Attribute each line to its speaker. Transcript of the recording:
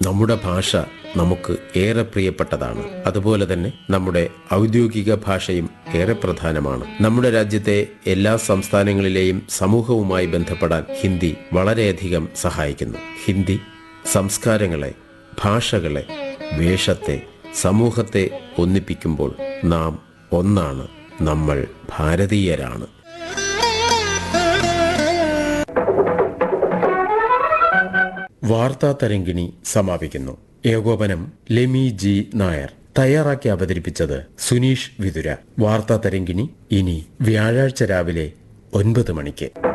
Speaker 1: നമ്മുടെ ഭാഷ നമുക്ക് ഏറെ പ്രിയപ്പെട്ടതാണ് അതുപോലെ തന്നെ നമ്മുടെ ഔദ്യോഗിക ഭാഷയും ഏറെ പ്രധാനമാണ് നമ്മുടെ രാജ്യത്തെ എല്ലാ സംസ്ഥാനങ്ങളിലെയും സമൂഹവുമായി ബന്ധപ്പെടാൻ ഹിന്ദി വളരെയധികം സഹായിക്കുന്നു ഹിന്ദി സംസ്കാരങ്ങളെ ഭാഷകളെ വേഷത്തെ സമൂഹത്തെ ഒന്നിപ്പിക്കുമ്പോൾ നാം ഒന്നാണ് നമ്മൾ ഭാരതീയരാണ് വാർത്താ തരങ്കിണി സമാപിക്കുന്നു ഏകോപനം ലെമി ജി നായർ തയ്യാറാക്കി അവതരിപ്പിച്ചത് സുനീഷ് വിതുര വാർത്താ തരങ്കിണി ഇനി വ്യാഴാഴ്ച രാവിലെ ഒൻപത് മണിക്ക്